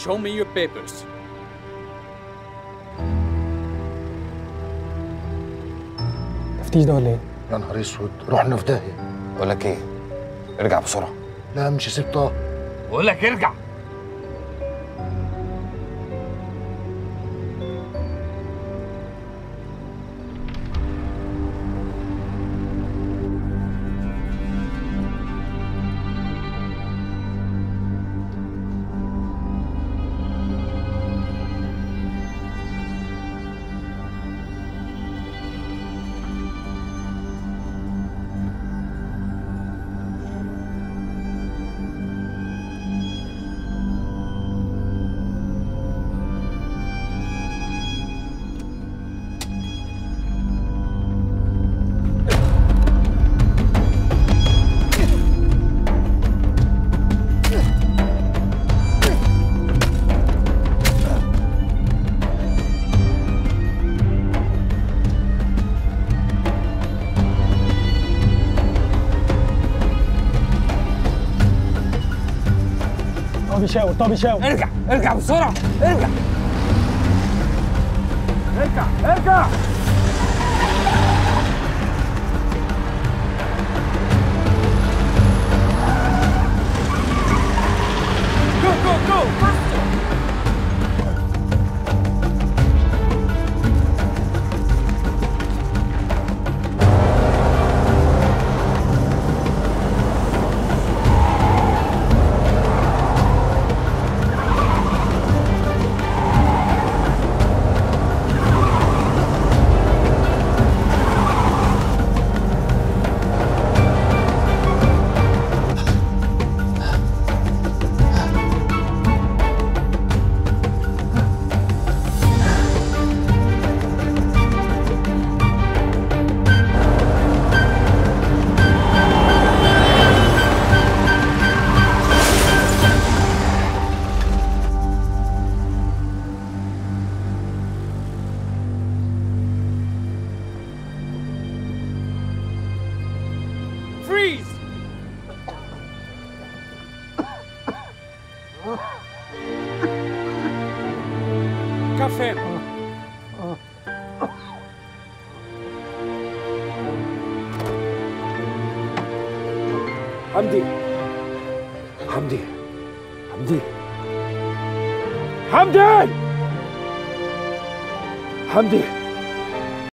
show me your papers. تفتيش ده ولا ايه؟ يا نهار اسود رحنا في داهيه بقول لك ايه ارجع بسرعه لا مش هسيب طه بقول لك ارجع طب يشاور طب يشاور ارجع ارجع بسرعه ارجع ارجع ارجع Go, go, go! Faster! Freeze! Café. حمدي حمدي حمدي حمدي حمدي